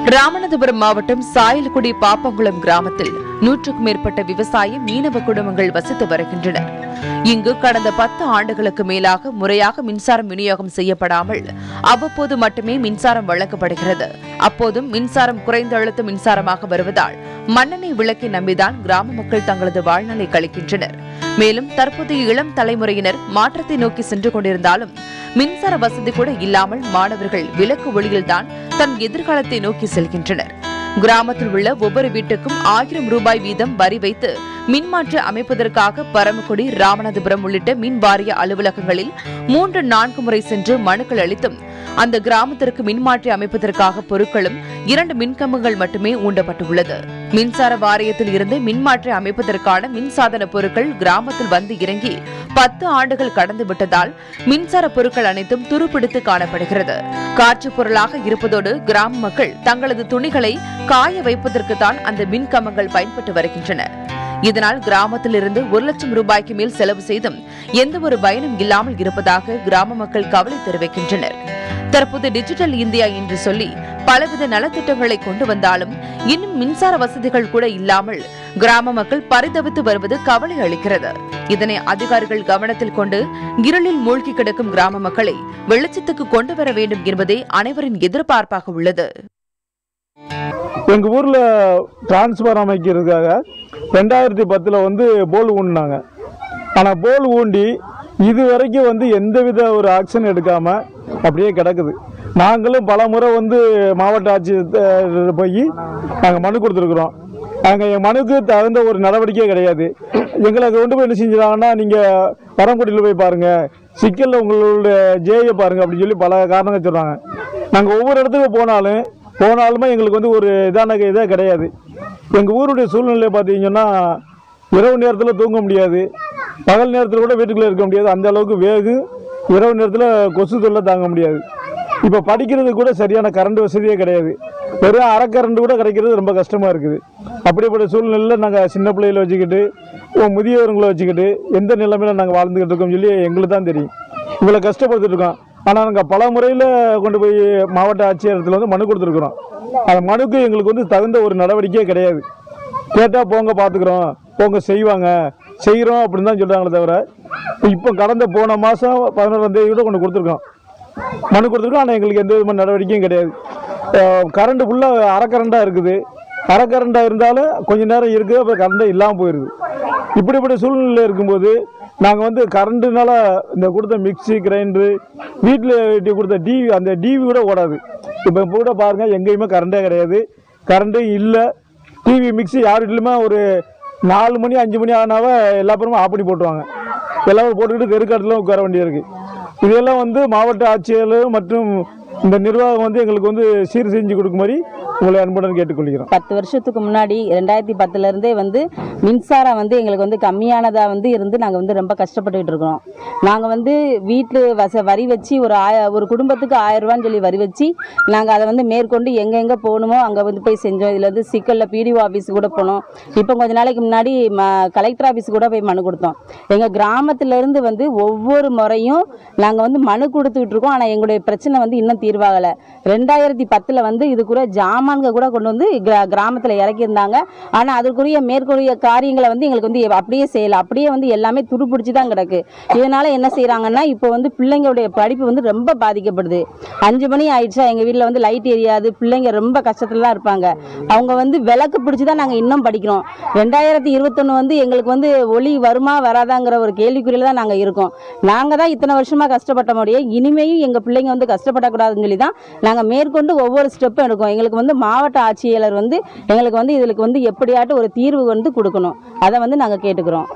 ராமநாதபுரம் மாவட்டம் சாயல்குடி பாப்பங்குளம் கிராமத்தில் நூற்றுக்கும் மேற்பட்ட விவசாய மீனவ குடும்பங்கள் வசித்து வருகின்றனர் இங்கு கடந்த பத்து ஆண்டுகளுக்கு மேலாக முறையாக மின்சாரம் விநியோகம் செய்யப்படாமல் அவ்வப்போது மட்டுமே மின்சாரம் வழங்கப்படுகிறது அப்போதும் மின்சாரம் குறைந்த அழுத்த மின்சாரமாக வருவதால் மண்ணெண்ணெய் விளக்கை நம்பிதான் கிராம மக்கள் தங்களது வாழ்நாளை கழிக்கின்றனர் மேலும் தற்போதைய இளம் தலைமுறையினர் மாற்றத்தை நோக்கி சென்று கொண்டிருந்தாலும் மின்சார வசதி கூட இல்லாமல் மாணவர்கள் விளக்கு ஒளியில்தான் தன் எதிர்காலத்தை நோக்கி செல்கின்றனர் கிராமத்தில் உள்ள ஒவ்வொரு வீட்டுக்கும் ஆயிரம் ரூபாய் வீதம் வரி வைத்து மின்மாற்றி அமைப்பதற்காக பரமக்குடி ராமநாதபுரம் உள்ளிட்ட மின் வாரிய அலுவலகங்களில் மூன்று நான்கு முறை சென்று மனுக்கள் அளித்தும் அந்த கிராமத்திற்கு மின்மாற்றி அமைப்பதற்காக பொருட்களும் இரண்டு மின்கம்பங்கள் மட்டுமே ஊண்டப்பட்டுள்ளது மின்சார வாரியத்தில் இருந்து மின்மாற்றி அமைப்பதற்கான மின்சாதன பொருட்கள் கிராமத்தில் வந்து இறங்கி பத்து ஆண்டுகள் கடந்து விட்டதால் மின்சார பொருட்கள் அனைத்தும் துருப்பிடித்து காணப்படுகிறது காட்சி பொருளாக இருப்பதோடு கிராம மக்கள் தங்களது துணிகளை காய வைப்பதற்கு தான் அந்த மின்கம்பங்கள் பயன்பட்டு வருகின்றன இதனால் கிராமத்தில் இருந்து ஒரு லட்சம் ரூபாய்க்கு மேல் செலவு செய்தும் எந்த ஒரு பயனும் இல்லாமல் இருப்பதாக கிராம மக்கள் கவலை தெரிவிக்கின்றனர் தற்போது டிஜிட்டல் இந்தியா என்று சொல்லி பலவித நலத்திட்டங்களை கொண்டு வந்தாலும் இன்னும் மின்சார வசதிகள் கூட இல்லாமல் கிராம மக்கள் பரிதவித்து வருவது கவலை அளிக்கிறது இதனை அதிகாரிகள் கவனத்தில் கொண்டு இருளில் மூழ்கி கிடக்கும் கிராம மக்களை வெளிச்சத்துக்கு கொண்டு வர வேண்டும் என்பதே அனைவரின் எதிர்பார்ப்பாக உள்ளது எங்கள் ஊரில் டிரான்ஸ்ஃபார் அமைக்கிறதுக்காக ரெண்டாயிரத்தி பத்தில் வந்து போல் ஊண்டினாங்க ஆனால் போல் ஊண்டி இது வரைக்கும் வந்து எந்தவித ஒரு ஆக்ஷன் எடுக்காமல் அப்படியே கிடக்குது நாங்களும் பல முறை வந்து மாவட்ட ஆட்சியர் போய் நாங்கள் மனு கொடுத்துருக்குறோம் நாங்கள் என் மனுக்கு தகுந்த ஒரு நடவடிக்கையே கிடையாது எங்களை கொண்டு போய் என்ன செஞ்சுறாங்கன்னா நீங்கள் பரங்குடியில் போய் பாருங்கள் சிக்கலில் உங்களுடைய ஜேயை பாருங்கள் அப்படின்னு சொல்லி பல காரணங்கள் சொல்கிறாங்க நாங்கள் ஒவ்வொரு இடத்துக்கு போனாலும் போனாலுமே எங்களுக்கு வந்து ஒரு இதான இதே கிடையாது எங்கள் ஊருடைய சூழ்நிலை பார்த்தீங்கன்னா இரவு நேரத்தில் தூங்க முடியாது பகல் நேரத்தில் கூட வீட்டுக்குள்ளே இருக்க முடியாது அந்த அளவுக்கு வேகு இரவு நேரத்தில் கொசு தொல்லை தாங்க முடியாது இப்போ படிக்கிறது கூட சரியான கரண்ட் வசதியே கிடையாது வெறும் அரை கரண்ட் கூட கிடைக்கிறது ரொம்ப கஷ்டமாக இருக்குது அப்படிப்பட்ட சூழ்நிலையில் நாங்கள் சின்ன பிள்ளைகளை வச்சுக்கிட்டு ஓ, முதியவர்களை வச்சுக்கிட்டு எந்த நிலைமையில் நாங்கள் வாழ்ந்துக்கிட்டு இருக்கோம்னு சொல்லி எங்களுக்கு தான் தெரியும் இவ்வளோ கஷ்டப்பட்டுட்டு இருக்கோம் ஆனால் நாங்கள் பல முறையில் கொண்டு போய் மாவட்ட ஆட்சியரத்தில் வந்து மனு கொடுத்துருக்குறோம் அந்த மனுக்கு எங்களுக்கு வந்து தகுந்த ஒரு நடவடிக்கையே கிடையாது கேட்டால் போங்க பார்த்துக்குறோம் போங்க செய்வாங்க செய்கிறோம் அப்படின்னு தான் சொல்கிறாங்களே தவிர இப்போ கடந்த போன மாதம் பதினோராம் தேதி கூட கொண்டு கொடுத்துருக்கோம் மனு கொடுத்துருக்கோம் ஆனால் எங்களுக்கு எந்த விதமான நடவடிக்கையும் கிடையாது கரண்ட் ஃபுல்லாக அரை கரண்டாக இருக்குது அரை கரண்டாக இருந்தாலும் கொஞ்ச நேரம் இருக்குது அப்புறம் கரண்டே இல்லாமல் போயிடுது இப்படிப்பட்ட சூழ்நிலை இருக்கும்போது நாங்கள் வந்து கரண்ட்டுனால இந்த கொடுத்த மிக்ஸி கிரைண்டரு வீட்டில் கொடுத்த டிவி அந்த டிவி கூட ஓடாது இப்போ இப்போ கூட பாருங்கள் எங்கேயுமே கரண்டே கிடையாது கரண்ட்டே இல்லை டிவி மிக்ஸி யார் வீட்லையுமே ஒரு நாலு மணி அஞ்சு மணி ஆனாவே எல்லா பேருமே ஆஃப் பண்ணி போட்டுருவாங்க எல்லாரும் போட்டுக்கிட்டு தெருக்காட்டில் உட்கார வேண்டியிருக்கு இதெல்லாம் வந்து மாவட்ட ஆட்சியர் மற்றும் இந்த நிர்வாகம் வந்து எங்களுக்கு வந்து சீர் செஞ்சு கொடுக்குமாரி உங்களை அன்புடன் கேட்டுக்கொள்கிறோம் பத்து வருஷத்துக்கு முன்னாடி ரெண்டாயிரத்தி பத்துல இருந்தே வந்து மின்சாரம் வந்து எங்களுக்கு வந்து கம்மியானதா வந்து இருந்து நாங்கள் வந்து ரொம்ப கஷ்டப்பட்டுக்கிட்டு இருக்கோம் நாங்கள் வந்து வீட்டு வச வரி வச்சு ஒரு ஆய ஒரு குடும்பத்துக்கு ஆயிரம் ரூபான்னு சொல்லி வரி வச்சு நாங்கள் அதை வந்து மேற்கொண்டு எங்கெங்கே போகணுமோ அங்கே வந்து போய் செஞ்சோம் இதில் வந்து சிக்கலில் பிடிஓ ஆஃபீஸ் கூட போனோம் இப்போ கொஞ்ச நாளைக்கு முன்னாடி ம கலெக்டர் ஆஃபீஸ் கூட போய் மனு கொடுத்தோம் எங்கள் கிராமத்திலேருந்து வந்து ஒவ்வொரு முறையும் நாங்கள் வந்து மனு கொடுத்துக்கிட்டு இருக்கோம் ஆனால் எங்களுடைய பிரச்சனை வந்து இன்னும் தீர்வாகலை ரெண்டாயிரத்தி பத்தில் வந்து இது கூட ஜாமான்க கூட கொண்டு வந்து கிரா கிராமத்தில் இறக்கியிருந்தாங்க ஆனால் அதற்குரிய மேற்கூறிய காரியங்களை வந்து எங்களுக்கு வந்து அப்படியே செய்யலை அப்படியே வந்து எல்லாமே துருப்பிடிச்சு தான் கிடக்கு இதனால என்ன செய்கிறாங்கன்னா இப்போ வந்து பிள்ளைங்களுடைய படிப்பு வந்து ரொம்ப பாதிக்கப்படுது அஞ்சு மணி ஆயிடுச்சா எங்கள் வீட்டில் வந்து லைட் எரியாது பிள்ளைங்க ரொம்ப கஷ்டத்துல தான் இருப்பாங்க அவங்க வந்து விளக்கு பிடிச்சி தான் நாங்கள் இன்னும் படிக்கிறோம் ரெண்டாயிரத்தி இருபத்தொன்று வந்து எங்களுக்கு வந்து ஒளி வருமா வராதாங்கிற ஒரு கேள்விக்குறியில் தான் நாங்கள் இருக்கோம் நாங்கள் தான் இத்தனை வருஷமாக கஷ்டப்பட்ட முடியும் இனிமேயும் எங்கள் பிள்ளைங்க வந்து கஷ்டப்படக்கூடாதுன்னு சொல்லி தான் நாங்கள் மேற்கொண்டு ஒவ்வொரு ஸ்டெப்பும் எடுக்கோம் எங்களுக்கு வந்து மாவட்ட ஆட்சியாளர் வந்து எங்களுக்கு வந்து இதுக்கு வந்து எப்படியாட்டும் ஒரு தீர்வு வந்து கொடுக்கணும் அதை வந்து நாங்கள் கேட்டுக்கிறோம்